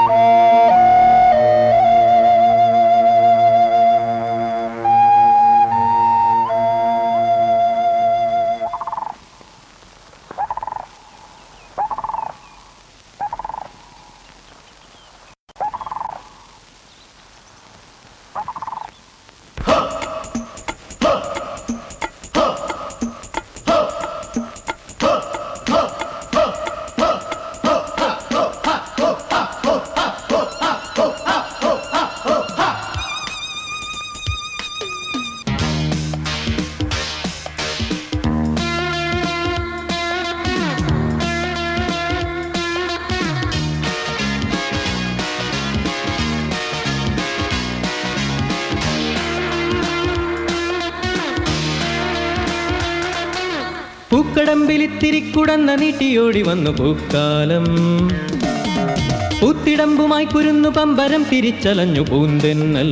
പൂക്കടമ്പിലിത്തിരിക്കുടന്ന നീട്ടിയോടി വന്നു പൂക്കാലം പൂത്തിടമ്പുമായി കുരുന്നു പമ്പരം തിരിച്ചലഞ്ഞു പൂന്തെന്നൽ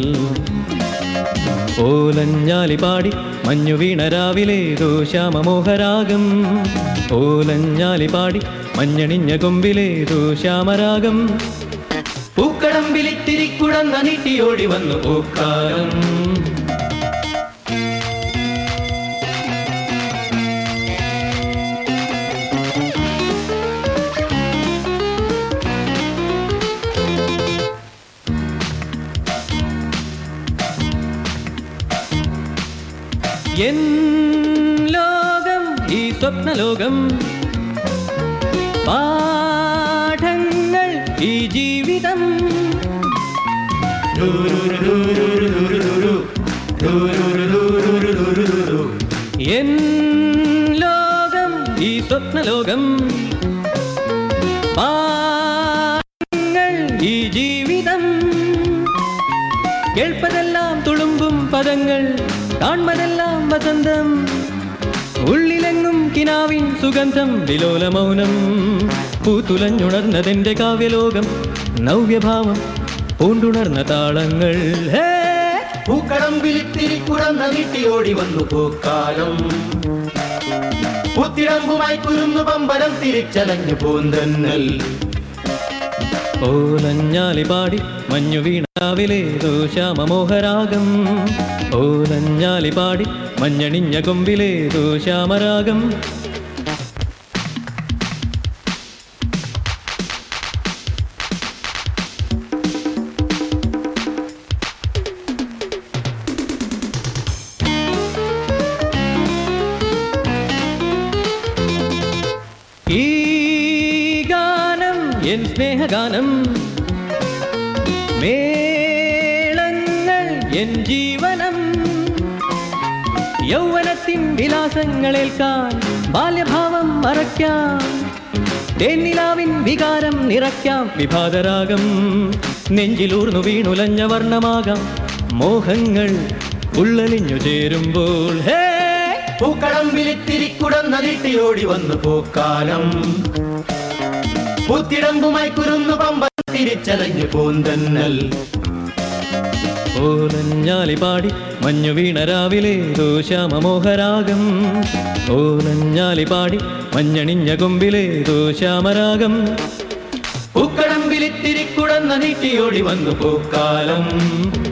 ഓലഞ്ഞാലി പാടി മഞ്ഞു വീണ രാവിലേതോ ശ്യാമമോഹരാഗം ഓലഞ്ഞാലി പാടി മഞ്ഞണിഞ്ഞ കൊമ്പിലേതോ ശ്യാമരാഗം പൂക്കടമ്പിലിത്തിരിക്കുടന്ന നീട്ടിയോടി വന്നു പൂക്കാലം എൻ ലോകം ഈ സ്വപ്നലോകം പാഠങ്ങൾ ഈ ജീവിതം എൻ ലോകം ഈ സ്വപ്നലോകം പാഠങ്ങൾ ഈ ജീവിതം കേൾപ്പതെല്ലാം തുളുമ്പും പദങ്ങൾ കാൺമതെല്ലാം വസന്തം ഉള്ളിലെങ്ങും കിനാവിൻ സുഗന്ധം വിലോല മൗനം പൂത്തുലഞ്ഞുണർന്നതെന്റെ കാവ്യലോകം നവ്യഭാവം പൂണ്ടുണർന്ന താളങ്ങൾ ഹേ പൂക്കടമ്പിലിത്തിരിക്കുടന്ന നീട്ടിയോടി വന്നു പൂക്കാലം പുത്തിടമ്പുമായി കുരുന്നു പമ്പരം തിരിച്ചലഞ്ഞു പൂന്തന്നൽ ഓലഞ്ഞാലി പാടി മഞ്ഞു വീണാവിലേതോ ശ്യാമമോഹരാഗം ഓലഞ്ഞാലി പാടി മഞ്ഞണിഞ്ഞ കൊമ്പിലേതോ ശ്യാമരാഗം ഈ ഗാനം എൻ സ്നേഹഗാനം മേളങ്ങൾ എൻ ജീവനം യൗവനത്തിൻ വിലാസങ്ങളേൽക്കാൻ ബാല്യഭാവം മറയ്ക്കാം തേന്നിലാവിൻ വികാരം നിറയ്ക്കാം വിഭാതരാഗം നെഞ്ചിലൂർന്നു വീണുലഞ്ഞ വർണ്ണമാകാം മോഹങ്ങൾ ഉള്ളലിഞ്ഞു ചേരുമ്പോൾ ഹേ പൂക്കടമ്പിലിത്തിരിക്കുടന്ന നീട്ടിയോടി വന്നു പൂക്കാലം പുത്തിടമ്പുമായി കുരുന്നു പമ്പരം തിരിച്ചലഞ്ഞു പൂന്തന്നൽ ഓലഞ്ഞാലി പാടി മഞ്ഞു വീണ രാവിലേതോ ശ്യാമമോഹരാഗം ഓലഞ്ഞാലി പാടി മഞ്ഞണിഞ്ഞ കൊമ്പിലേതോ ശ്യാമരാഗം പൂക്കടമ്പിലിത്തിരിക്കുടന്ന നീട്ടിയോടി വന്നു പൂക്കാലം